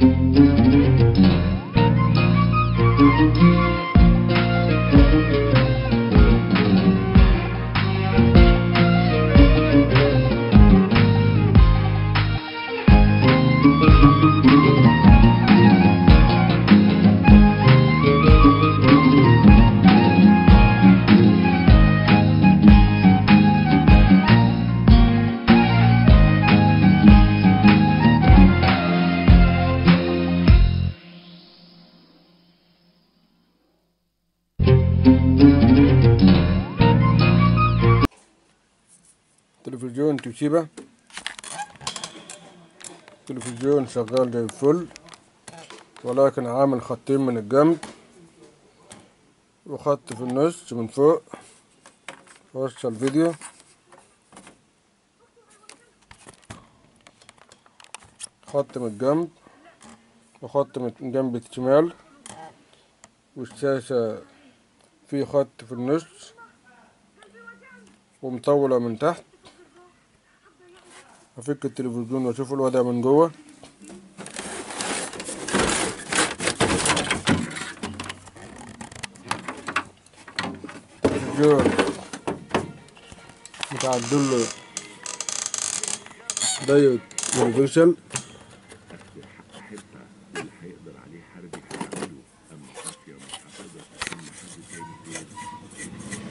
تلفزيون توشيبا تلفزيون شغال زي الفل ولكن عامل خطين من الجنب وخط في النص من فوق وصل الفيديو خط من الجنب وخط من جنب الشمال والشاشة في خط في النص ومطولة من تحت أفك التلفزيون وأشوف الوضع من جوه التلفزيون متعدل له دايت يونيفرسال هيقدر عليه حربي هيعمله اما خافيه مش هتقدر تكون حد تاني غير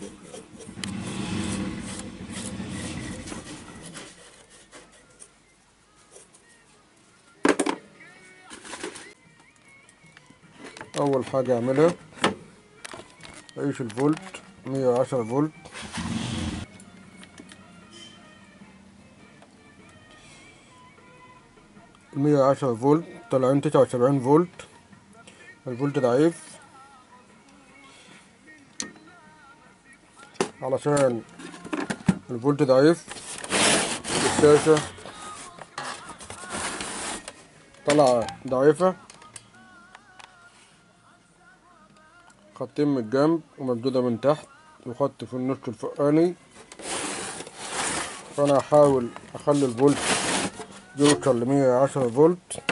أول حاجة أعملها أقيس الفولت مية وعشرة فولت المية وعشرة فولت طالعين تسعة وسبعين فولت الفولت ضعيف علشان الفولت ضعيف الشاشة طلعة ضعيفة خطين من الجنب وممدودة من تحت وخط في النص الفوقاني فأنا هحاول أخلي الفولت يوصل لمية وعشرة فولت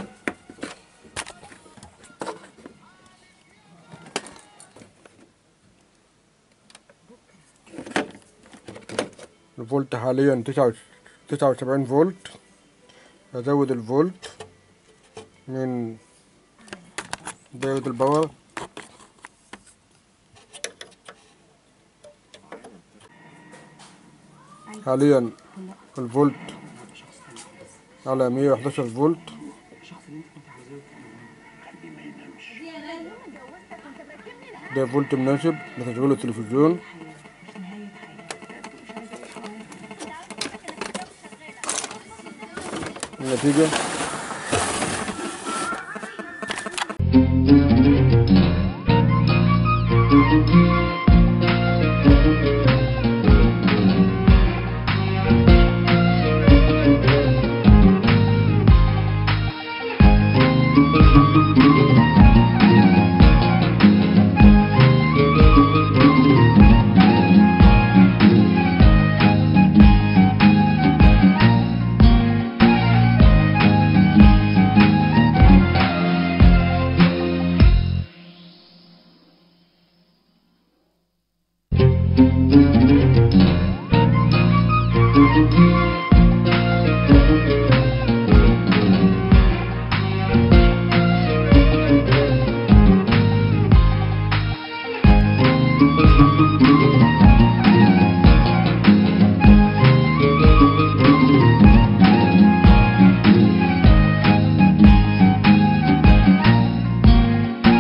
الفولت حاليا تسعة تسعة وسبعين فولت أزود الفولت من دايود الباور حاليا الفولت على مية وحداشر فولت ده فولت مناسب لتشغيل التلفزيون النتيجة